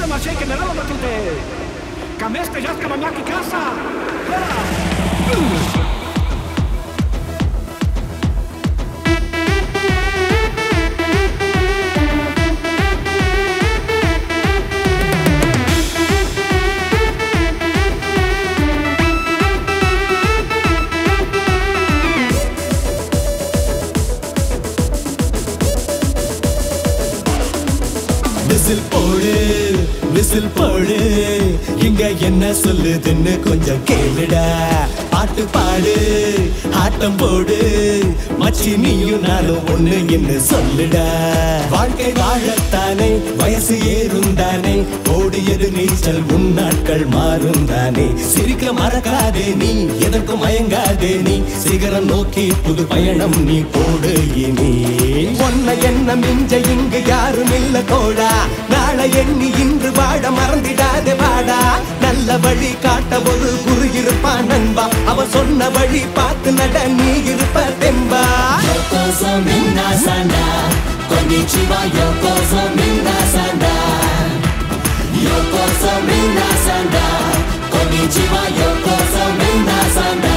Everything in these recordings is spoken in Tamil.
macie che nella battute. Cameste già scamaniachi cassa. Whistle போடு விசில் போடு இங்க என்ன சொல்லுதுன்னு கொஞ்சம் கேளுடா பாட்டு பாடு ஆட்டம் போடு மச்சி நீயும் நானும் ஒண்ணு என்ன சொல்லுடா வாழ்க்கை வாழத்தானே வயசு ஏறும் தானே ஓடியது நீச்சல் உன் நாட்கள் மாறும் தானே சிரிக்க மறக்காதே நீ எதற்கும் மயங்காதே நீ சிகரம் நோக்கி புது பயணம் நீ போடு இனி ஒன்ன என்ன மிஞ்ச இங்கு யாரும் இல்ல தோழா நாளை எண்ணி இன்று வாழ மறந்திடாதே வாடா நல்ல வழி காட்ட ஒரு குரு இருப்பான் நண்பா அவ சொன்ன வழி பார்த்து நட நீ இருப்ப தெம்பா யோகோசோ மின்னா சண்டா konnichiwa yokoso minna sanda yokoso minna sanda konnichiwa yokoso minna sanda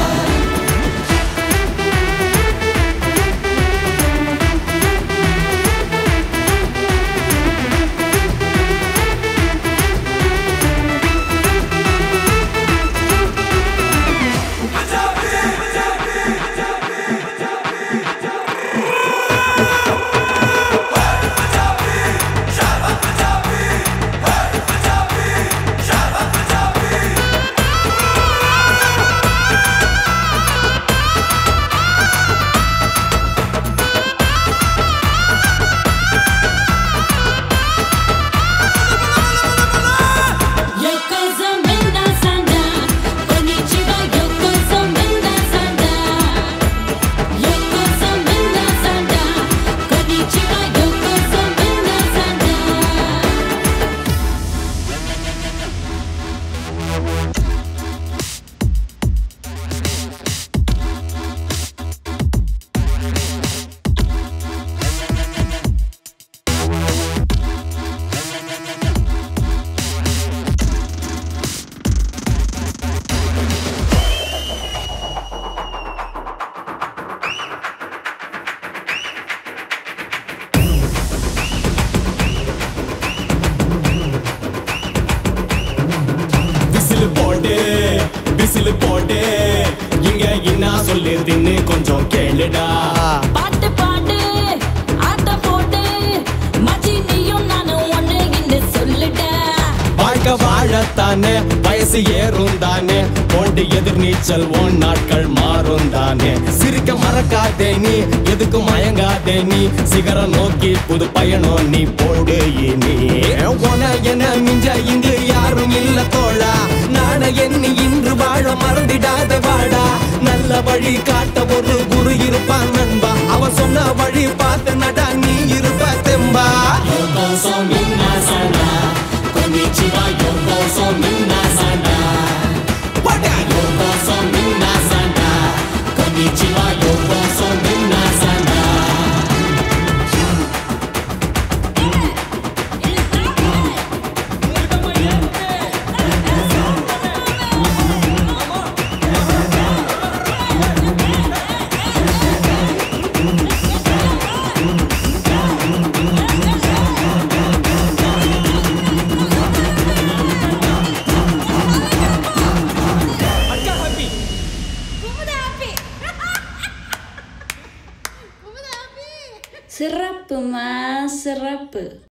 Yokozo minna sanda, konnichiwa yokozo minna sanda. Yokozo minna sanda, konnichiwa yokozo minna sanda. Whistle போட்டு விசில் போட்டு இங்க என்ன சொல்லுதுன்னு கொஞ்சம் கேளுடா பாட்டு பாடு ஆட்டம் போடு மச்சி நீயும் நானும் ஒண்ணு என்று சொல்லுடா வாழ்க்கை வாழத்தானே வயசு ஏறும் தானே போண்டு எதிர் நீச்சல் ஓன் நாட்கள் மாறும் தானே சிரிக்க மறக்காதே நீ எதுக்கும் மயங்காதே நீ சிகரம் நோக்கி புது பயணம் நீ போடு இனி உன என மிஞ்ச இங்கு யாரும் இல்ல தோழா நாளை எண்ணி இன்று வாழ மறந்திடாத வாடா நல்ல வழி காட்ட ஒரு குரு இருப்பான் நண்பா அவன் சொன்ன வழி பார்த்து நடா நீ இருப்ப தெம்பா யோகோசோ மின்னா சண்டா konnichiwa yokoso minna sanda yokoso minna sanda konnichiwa yokoso minna sanda சிறப்புமா சிறப்பு